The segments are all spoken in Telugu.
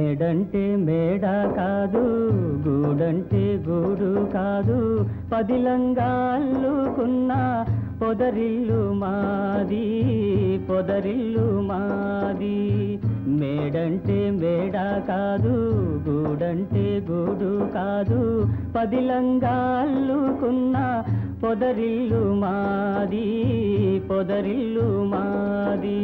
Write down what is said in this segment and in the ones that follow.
మేడంటే మేడ కాదు గూడంటే గూడు కాదు పదిలంగా అల్లుకున్న పొదరిల్లు మాది పొదరిల్లు మాది మేడంటే మేడ కాదు గూడంటే గూడు కాదు పదిలంగా అల్లుకున్న పొదరిల్లు మాది పొదరిల్లు మాది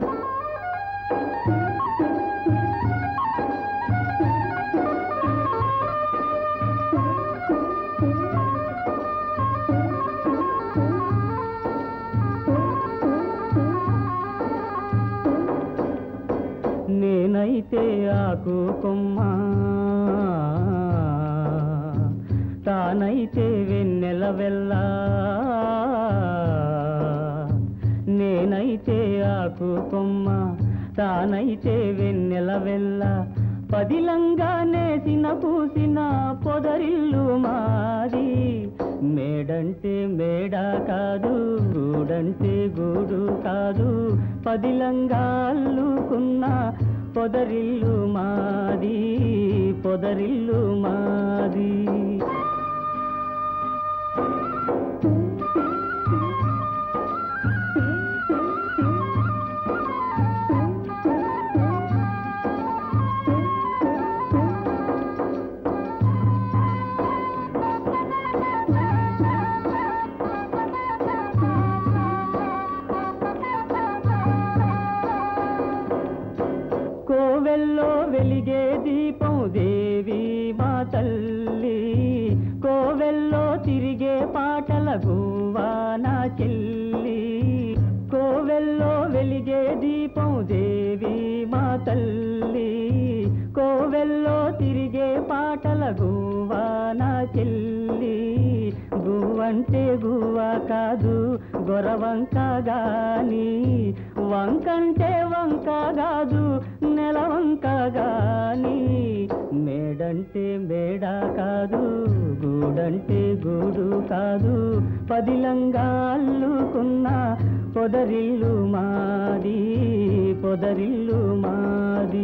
నేనైతే ఆకు కొమ్మ తానైతే వెన్నెల వెళ్ళా నేనైతే ఆకు కొమ్మ తానైతే వెన్నెల వెళ్ళ పదిలంగా నేసిన పూసిన పొదరిల్లు మాది మేడంటే మేడ కాదు గూడంటే గూడు కాదు పదిలంగా అల్లుకున్న పొదరిల్లు మాది పొదరిల్లు మాది కోవెల్లో వెలిగే దీపం దేవి మా తల్లి కోవెల్లో తిరిగే పాటల గువ్వా నా చెల్లి కోవెల్లో వెలిగే దీపం దేవి మా తల్లి కోవెల్లో తిరిగే పాటల గువ్వా నా చెల్లి గువ్వంటే గువ్వ కాదు గొరవంక గాని వంకంటే వంక కాదు నెలవంక గాని మేడంటే మేడ కాదు గూడంటే గూడు కాదు పదిలంగా అల్లుకున్న పొదరిల్లు మాది పొదరిల్లు మాది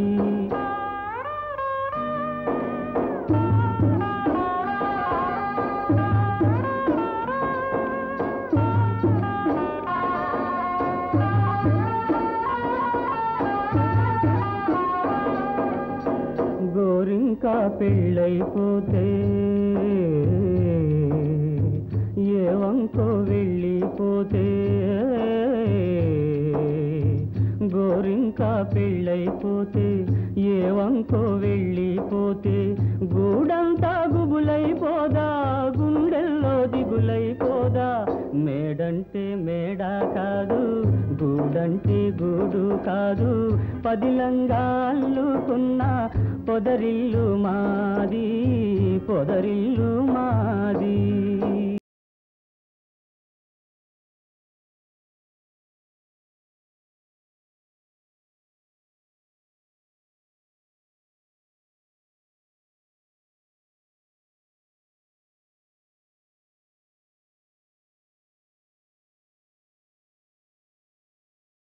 గోరింకా పెళ్ళైపోతే ఏ వంకో వెళ్ళిపోతే గోరింకా పెళ్ళైపోతే ఏ వంకో వెళ్ళిపోతే గూడంతా గుబులైపోదా గుండెల్లో దిగులైపోదా మేడంటే మేడ కాదు గూడంటే గూడు కాదు పదిలంగా అల్లుకున్న పొదరిల్లు మాది పొదరిల్లు